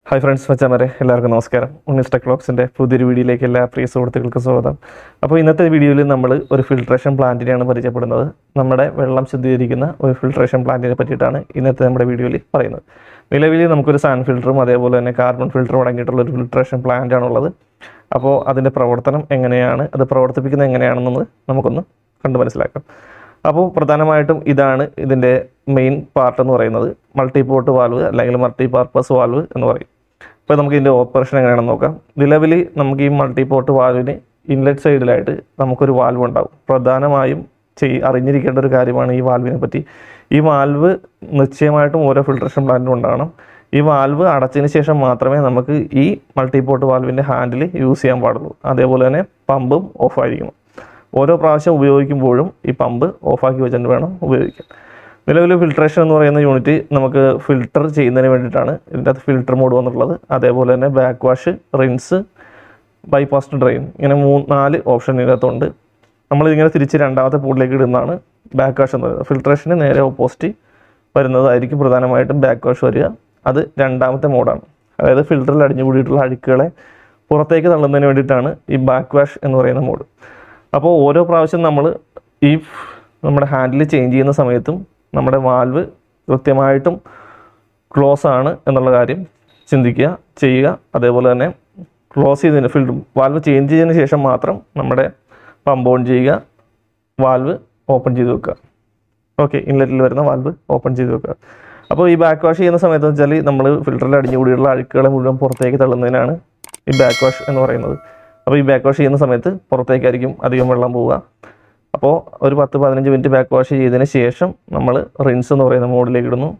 hi friends മച്ചാമരെ എല്ലാവർക്കും നമസ്കാരം ഉണ്ണീസ് ടെക്ലോക്സിൻ്റെ പുതിയൊരു വീഡിയോയിലേക്ക് എല്ലാ പ്രിയ സുഹൃത്തുക്കൾക്കും സ്വാഗതം അപ്പോൾ ഇന്നത്തെ വീഡിയോയിൽ നമ്മൾ ഒരു ഫിൽട്രേഷൻ പ്ലാന്റിനെയാണ് പരിചയപ്പെടുന്നത് നമ്മുടെ വെള്ളം ശുദ്ധീകരിക്കുന്ന ഒരു ഫിൽട്രേഷൻ പ്ലാന്റിനെ പറ്റിയിട്ടാണ് ഇന്നത്തെ നമ്മുടെ വീഡിയോയിൽ പറയുന്നത് നിലവിൽ നമുക്കൊരു സാൻ ഫിൽറ്ററും അതേപോലെ തന്നെ കാർബൺ ഫിൽറ്ററും അടങ്ങിയിട്ടുള്ള ഒരു ഫിൽട്രേഷൻ പ്ലാന്റ് ആണുള്ളത് അപ്പോൾ അതിൻ്റെ പ്രവർത്തനം എങ്ങനെയാണ് അത് പ്രവർത്തിപ്പിക്കുന്നത് എങ്ങനെയാണെന്നത് നമുക്കൊന്ന് കണ്ടു മനസ്സിലാക്കാം അപ്പോൾ പ്രധാനമായിട്ടും ഇതാണ് ഇതിൻ്റെ മെയിൻ പാർട്ട് എന്ന് പറയുന്നത് മൾട്ടി പോർട്ട് വാൽവ് അല്ലെങ്കിൽ മൾട്ടി പർപ്പസ് വാൽവ് എന്ന് പറയും അപ്പോൾ നമുക്ക് ഇതിൻ്റെ ഓപ്പറേഷൻ എങ്ങനെയാണെന്ന് നോക്കാം നിലവിൽ നമുക്ക് ഈ മൾട്ടി പോർട്ട് വാൽവിന് ഇൻലെറ്റ് സൈഡിലായിട്ട് നമുക്കൊരു വാൽവ് ഉണ്ടാവും പ്രധാനമായും ചെയ് അറിഞ്ഞിരിക്കേണ്ട ഒരു കാര്യമാണ് ഈ വാൽവിനെ പറ്റി ഈ വാൽവ് നിശ്ചയമായിട്ടും ഓരോ ഫിൽട്രേഷൻ പ്ലാന്റിലും ഉണ്ടാകണം ഈ വാൽവ് അടച്ചതിന് ശേഷം മാത്രമേ നമുക്ക് ഈ മൾട്ടി പോർട്ട് വാൽവിൻ്റെ ഹാൻഡിൽ യൂസ് ചെയ്യാൻ പാടുള്ളൂ അതേപോലെ തന്നെ പമ്പും ഓഫായിരിക്കണം ഓരോ പ്രാവശ്യം ഉപയോഗിക്കുമ്പോഴും ഈ പമ്പ് ഓഫാക്കി വെച്ചിട്ട് വേണം ഉപയോഗിക്കാൻ നിലവിൽ ഫിൽട്രേഷൻ എന്ന് പറയുന്ന യൂണിറ്റ് നമുക്ക് ഫിൽട്ടർ ചെയ്യുന്നതിന് വേണ്ടിയിട്ടാണ് ഇതിൻ്റെ അകത്ത് ഫിൽട്ടർ മോഡ് വന്നിട്ടുള്ളത് അതേപോലെ തന്നെ backwash rinse bypass drain ഇങ്ങനെ മൂന്ന് നാല് ഓപ്ഷൻ ഇതിനകത്തുണ്ട് നമ്മളിതിങ്ങനെ തിരിച്ച് രണ്ടാമത്തെ പൂളിലേക്ക് ഇടുന്നതാണ് ബാക്ക് വാഷ് എന്ന് പറയുന്നത് ഫിൽട്രേഷന് നേരെ ഓപ്പോസിറ്റ് വരുന്നതായിരിക്കും പ്രധാനമായിട്ടും ബാക്ക് വാഷ് വരിക അത് രണ്ടാമത്തെ മോഡാണ് അതായത് ഫിൽറ്ററിൽ അടിഞ്ഞു കൂടിയിട്ടുള്ള അഴുക്കുകളെ പുറത്തേക്ക് തള്ളുന്നതിന് വേണ്ടിയിട്ടാണ് ഈ ബാക്ക് വാഷ് എന്ന് പറയുന്ന മോഡ് അപ്പോൾ ഓരോ പ്രാവശ്യം നമ്മൾ ഈ നമ്മുടെ ഹാൻഡിൽ ചേഞ്ച് ചെയ്യുന്ന സമയത്തും നമ്മുടെ വാൽവ് കൃത്യമായിട്ടും ക്ലോസ് ആണ് എന്നുള്ള കാര്യം ചിന്തിക്കുക ചെയ്യുക അതേപോലെ തന്നെ ക്ലോസ് ചെയ്തതിന് ഫിൽറ്റർ വാൽവ് ചേഞ്ച് ചെയ്തതിന് ശേഷം മാത്രം നമ്മുടെ പമ്പ് ഓൺ ചെയ്യുക വാൽവ് ഓപ്പൺ ചെയ്ത് വെക്കുക ഓക്കെ ഇൻലെറ്റിൽ വരുന്ന വാൽവ് ഓപ്പൺ ചെയ്ത് വെക്കുക അപ്പോൾ ഈ ബാക്ക് വാഷ് ചെയ്യുന്ന സമയത്ത് വെച്ചാൽ നമ്മൾ ഫിൽറ്ററിൽ അടിഞ്ഞുകൂടിയുള്ള അഴുക്കുകളെ മുഴുവൻ പുറത്തേക്ക് തള്ളുന്നതിനാണ് ഈ ബാക്ക് വാഷ് എന്ന് പറയുന്നത് അപ്പോൾ ഈ ബാക്ക് വാഷ് ചെയ്യുന്ന സമയത്ത് പുറത്തേക്കായിരിക്കും അധികം വെള്ളം പോവുക അപ്പോൾ ഒരു പത്ത് പതിനഞ്ച് മിനിറ്റ് ബാക്ക് വാഷ് ചെയ്തതിന് ശേഷം നമ്മൾ റിൻസ് എന്ന് പറയുന്ന മോഡിലേക്ക് ഇടുന്നു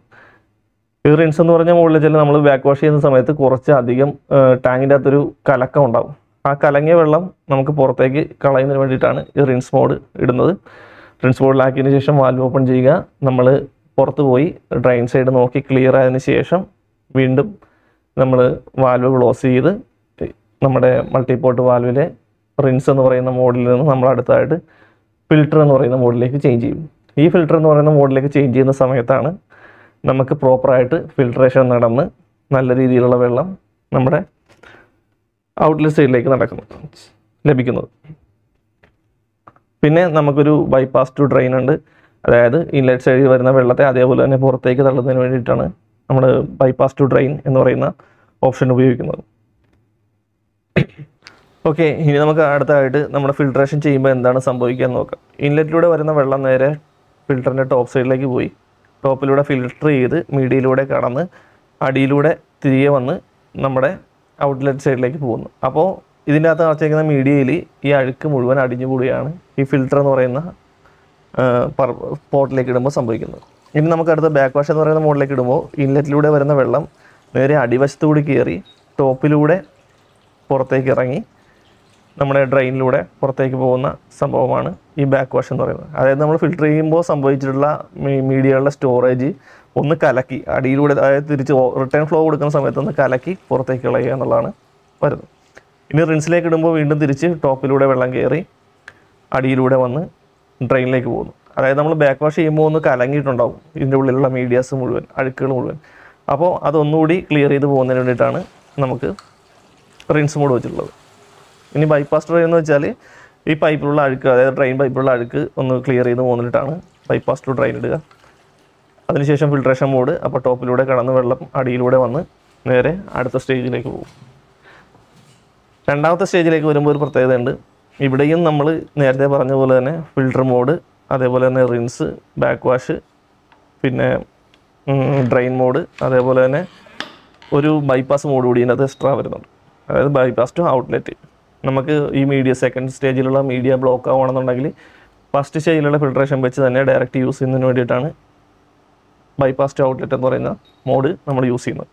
ഈ റിൻസ് എന്ന് പറഞ്ഞ മോഡിൽ വെച്ചാൽ നമ്മൾ ബാക്ക് വാഷ് ചെയ്യുന്ന സമയത്ത് കുറച്ച് അധികം ടാങ്കിൻ്റെ അകത്തൊരു കലക്കം ഉണ്ടാവും ആ കലങ്ങിയ വെള്ളം നമുക്ക് പുറത്തേക്ക് കളയുന്നതിന് വേണ്ടിയിട്ടാണ് ഈ റിൻസ് മോഡ് ഇടുന്നത് റിൻസ് മോഡിലാക്കിയതിന് ശേഷം വാൽവ് ഓപ്പൺ ചെയ്യുക നമ്മൾ പുറത്ത് പോയി ഡ്രൈൻ സൈഡ് നോക്കി ക്ലിയർ ആയതിനു ശേഷം വീണ്ടും നമ്മൾ വാൽവ് ക്ലോസ് ചെയ്ത് നമ്മുടെ മൾട്ടിപോർട്ട് വാൽവിലെ റിൻസ് എന്ന് പറയുന്ന മോഡിൽ നിന്ന് നമ്മൾ അടുത്തായിട്ട് ഫിൽറ്റർ എന്ന് പറയുന്ന മോഡിലേക്ക് ചേഞ്ച് ചെയ്യും ഈ ഫിൽറ്റർ എന്ന് പറയുന്ന മോഡിലേക്ക് ചേഞ്ച് ചെയ്യുന്ന സമയത്താണ് നമുക്ക് പ്രോപ്പറായിട്ട് ഫിൽട്രേഷൻ നടന്ന് നല്ല രീതിയിലുള്ള വെള്ളം നമ്മുടെ ഔട്ട്ലെറ്റ് സൈഡിലേക്ക് നടക്കുന്നത് ലഭിക്കുന്നത് പിന്നെ നമുക്കൊരു ബൈപ്പാസ് ടു ഡ്രെയിൻ ഉണ്ട് അതായത് ഇൻലെറ്റ് സൈഡിൽ വരുന്ന വെള്ളത്തെ അതേപോലെ തന്നെ പുറത്തേക്ക് തള്ളുന്നതിന് വേണ്ടിയിട്ടാണ് നമ്മൾ ബൈപ്പാസ് ടു ഡ്രെയിൻ എന്ന് പറയുന്ന ഓപ്ഷൻ ഉപയോഗിക്കുന്നത് ഓക്കെ ഇനി നമുക്ക് അടുത്തതായിട്ട് നമ്മുടെ ഫിൽട്രേഷൻ ചെയ്യുമ്പോൾ എന്താണ് സംഭവിക്കുക എന്ന് നോക്കാം ഇൻലെറ്റിലൂടെ വരുന്ന വെള്ളം നേരെ ഫിൽറ്ററിൻ്റെ ടോപ്പ് സൈഡിലേക്ക് പോയി ടോപ്പിലൂടെ ഫിൽട്ടർ ചെയ്ത് മീഡിയയിലൂടെ കടന്ന് അടിയിലൂടെ തിരികെ വന്ന് നമ്മുടെ ഔട്ട്ലെറ്റ് സൈഡിലേക്ക് പോകുന്നു അപ്പോൾ ഇതിൻ്റെ അകത്ത് നിറച്ചിരിക്കുന്ന മീഡിയയിൽ ഈ അഴുക്ക് മുഴുവൻ അടിഞ്ഞു കൂടുകയാണ് ഈ ഫിൽറ്റർ എന്ന് പറയുന്ന പോട്ടിലേക്ക് ഇടുമ്പോൾ സംഭവിക്കുന്നത് ഇനി നമുക്ക് അടുത്ത ബാക്ക് വാഷ് എന്ന് പറയുന്ന മോഡിലേക്ക് ഇടുമ്പോൾ ഇൻലെറ്റിലൂടെ വരുന്ന വെള്ളം നേരെ അടിവശത്തുകൂടി കയറി ടോപ്പിലൂടെ പുറത്തേക്ക് ഇറങ്ങി നമ്മുടെ ഡ്രെയിനിലൂടെ പുറത്തേക്ക് പോകുന്ന സംഭവമാണ് ഈ ബാക്ക് വാഷ് എന്ന് പറയുന്നത് അതായത് നമ്മൾ ഫിൽറ്റർ ചെയ്യുമ്പോൾ സംഭവിച്ചിട്ടുള്ള മീ- മീഡിയകളുടെ സ്റ്റോറേജ് ഒന്ന് കലക്കി അടിയിലൂടെ അതായത് തിരിച്ച് റിട്ടേൺ ഫ്ലോ കൊടുക്കുന്ന സമയത്ത് ഒന്ന് കലക്കി പുറത്തേക്ക് കളയുക എന്നുള്ളതാണ് വരുന്നത് ഇനി റിൻസിലേക്ക് ഇടുമ്പോൾ വീണ്ടും തിരിച്ച് ടോപ്പിലൂടെ വെള്ളം കയറി അടിയിലൂടെ വന്ന് ഡ്രെയിനിലേക്ക് പോകുന്നു അതായത് നമ്മൾ ബാക്ക് വാഷ് ചെയ്യുമ്പോൾ ഒന്ന് കലങ്ങിയിട്ടുണ്ടാവും ഇതിൻ്റെ ഉള്ളിലുള്ള മീഡിയാസ് മുഴുവൻ അഴുക്കുകൾ മുഴുവൻ അപ്പോൾ അതൊന്നുകൂടി ക്ലിയർ ചെയ്ത് പോകുന്നതിന് വേണ്ടിയിട്ടാണ് നമുക്ക് റിൻസ് മോഡ് വെച്ചിട്ടുള്ളത് ഇനി ബൈപ്പാസ് ഡ്രെയിൻ എന്ന് വെച്ചാൽ ഈ പൈപ്പിലുള്ള അഴുക്ക് അതായത് ഡ്രെയിൻ പൈപ്പിലുള്ള അഴുക്ക് ഒന്ന് ക്ലിയർ ചെയ്ത് പോകുന്നിട്ടാണ് ബൈപ്പാസ് ടു ഡ്രെയിൻ ഇടുക അതിനുശേഷം ഫിൽട്രേഷൻ മോഡ് അപ്പോൾ ടോപ്പിലൂടെ കടന്ന് വെള്ളം അടിയിലൂടെ വന്ന് നേരെ അടുത്ത സ്റ്റേജിലേക്ക് പോകും രണ്ടാമത്തെ സ്റ്റേജിലേക്ക് വരുമ്പോൾ ഒരു പ്രത്യേകതയുണ്ട് ഇവിടെയും നമ്മൾ നേരത്തെ പറഞ്ഞ പോലെ തന്നെ ഫിൽട്ടർ മോഡ് അതേപോലെ തന്നെ റിൻസ് ബാക്ക് വാഷ് പിന്നെ ഡ്രെയിൻ മോഡ് അതേപോലെ തന്നെ ഒരു ബൈപ്പാസ് മോഡ് കൂടി ഇതിനകത്ത് എക്സ്ട്രാ വരുന്നുണ്ട് അതായത് ബൈപ്പാസ് ടു ഔട്ട്ലെറ്റ് നമുക്ക് ഈ മീഡിയ സെക്കൻഡ് സ്റ്റേജിലുള്ള മീഡിയ ബ്ലോക്ക് ആവണമെന്നുണ്ടെങ്കിൽ ഫസ്റ്റ് സ്റ്റേജിലുള്ള ഫിൽട്രേഷൻ വെച്ച് തന്നെ ഡയറക്റ്റ് യൂസ് ചെയ്യുന്നതിന് വേണ്ടിയിട്ടാണ് ബൈപ്പാസ് ടു ഔട്ട്ലെറ്റ് എന്ന് പറയുന്ന മോഡ് നമ്മൾ യൂസ് ചെയ്യുന്നത്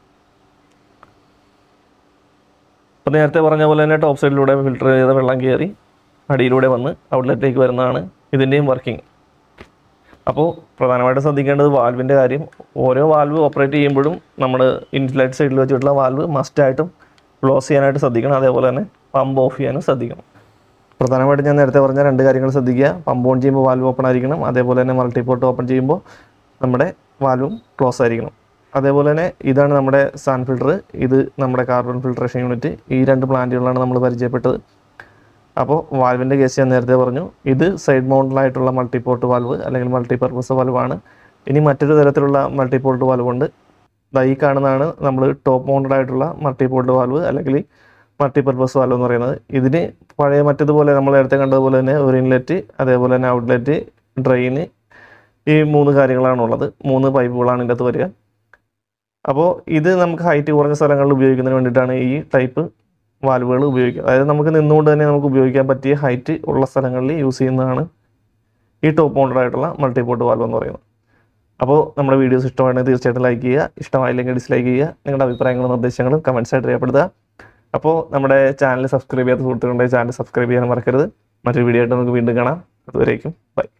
അപ്പോൾ നേരത്തെ പറഞ്ഞ പോലെ തന്നെ ടോപ്പ് സൈഡിലൂടെ ഫിൽട്ടർ ചെയ്ത വെള്ളം കയറി അടിയിലൂടെ വന്ന് ഔട്ട്ലെറ്റിലേക്ക് വരുന്നതാണ് ഇതിൻ്റെയും വർക്കിംഗ് അപ്പോൾ പ്രധാനമായിട്ടും ശ്രദ്ധിക്കേണ്ടത് വാൽവിൻ്റെ കാര്യം ഓരോ വാൽവ് ഓപ്പറേറ്റ് ചെയ്യുമ്പോഴും നമ്മൾ ഇൻലെറ്റ് സൈഡിൽ വെച്ചിട്ടുള്ള വാൽവ് മസ്റ്റായിട്ടും ക്ലോസ് ചെയ്യാനായിട്ട് ശ്രദ്ധിക്കണം അതേപോലെ തന്നെ പമ്പ് ഓഫ് ചെയ്യാനും ശ്രദ്ധിക്കണം പ്രധാനമായിട്ടും ഞാൻ നേരത്തെ പറഞ്ഞ രണ്ട് കാര്യങ്ങൾ ശ്രദ്ധിക്കുക പമ്പ് ഓൺ ചെയ്യുമ്പോൾ വാൽവ് ഓപ്പൺ ആയിരിക്കണം അതേപോലെ തന്നെ മൾട്ടിപോർട്ട് ഓപ്പൺ ചെയ്യുമ്പോൾ നമ്മുടെ വാൽവും ക്ലോസ് ആയിരിക്കണം അതേപോലെ തന്നെ ഇതാണ് നമ്മുടെ സാൻ ഫിൽട്ടർ ഇത് നമ്മുടെ കാർബൺ ഫിൽട്രേഷൻ യൂണിറ്റ് ഈ രണ്ട് പ്ലാന്റുകളാണ് നമ്മൾ പരിചയപ്പെട്ടത് അപ്പോൾ വാൽവിൻ്റെ കേസ് ഞാൻ നേരത്തെ പറഞ്ഞു ഇത് സൈഡ് മൗണ്ടിലായിട്ടുള്ള മൾട്ടിപോർട്ട് വാൽവ് അല്ലെങ്കിൽ മൾട്ടിപർപ്പസ് വാൽവാണ് ഇനി മറ്റൊരു തരത്തിലുള്ള മൾട്ടിപോർട്ട് വാൽവ് ഉണ്ട് ദാ ഈ കാണുന്നതാണ് നമ്മൾ ടോപ്പ് മൗണ്ടഡ് ആയിട്ടുള്ള മൾട്ടിപോർട്ട് വാൽവ് അല്ലെങ്കിൽ മൾട്ടിപർപ്പസ് വാൽവ് എന്ന് പറയുന്നത് ഇതിന് പഴയ മറ്റതുപോലെ നമ്മൾ നേരത്തെ കണ്ടതുപോലെ തന്നെ ഒരു ഇൻലെറ്റ് അതേപോലെ തന്നെ ഔട്ട്ലെറ്റ് ഡ്രെയിന് ഈ മൂന്ന് കാര്യങ്ങളാണ് ഉള്ളത് മൂന്ന് പൈപ്പുകളാണ് ഇതിൻ്റെ അകത്ത് വരിക അപ്പോൾ ഇത് നമുക്ക് ഹൈറ്റ് കുറഞ്ഞ സ്ഥലങ്ങളിൽ ഉപയോഗിക്കുന്നതിന് വേണ്ടിയിട്ടാണ് ഈ ടൈപ്പ് വാൽവുകൾ ഉപയോഗിക്കുക അതായത് നമുക്ക് നിന്നുകൊണ്ട് തന്നെ നമുക്ക് ഉപയോഗിക്കാൻ പറ്റിയ ഹൈറ്റ് ഉള്ള സ്ഥലങ്ങളിൽ യൂസ് ചെയ്യുന്നതാണ് ഈ ടോപ്പ് മൗണ്ടഡ് ആയിട്ടുള്ള മൾട്ടിപോർട്ട് വാൽവ് എന്ന് പറയുന്നത് അപ്പോൾ നമ്മുടെ വീഡിയോസ് ഇഷ്ടമാണെങ്കിൽ തീർച്ചയായിട്ടും ലൈക്ക് ചെയ്യുക ഇഷ്ടമായില്ലെങ്കിൽ ഡിസ്ലൈക്ക് ചെയ്യുക നിങ്ങളുടെ അഭിപ്രായങ്ങളും നിർദ്ദേശങ്ങളും കമൻസ് ആയിട്ട് രേഖപ്പെടുത്തുക അപ്പോൾ നമ്മുടെ ചാനൽ സബ്സ്ക്രൈബ് ചെയ്യാത്ത സുഹൃത്തുക്കളുടെ ചാനൽ സബ്സ്ക്രൈബ് ചെയ്യാൻ മറക്കരുത് മറ്റൊരു വീഡിയോ ആയിട്ട് നമുക്ക് വീണ്ടും കാണാം അതുവരേക്കും ബൈ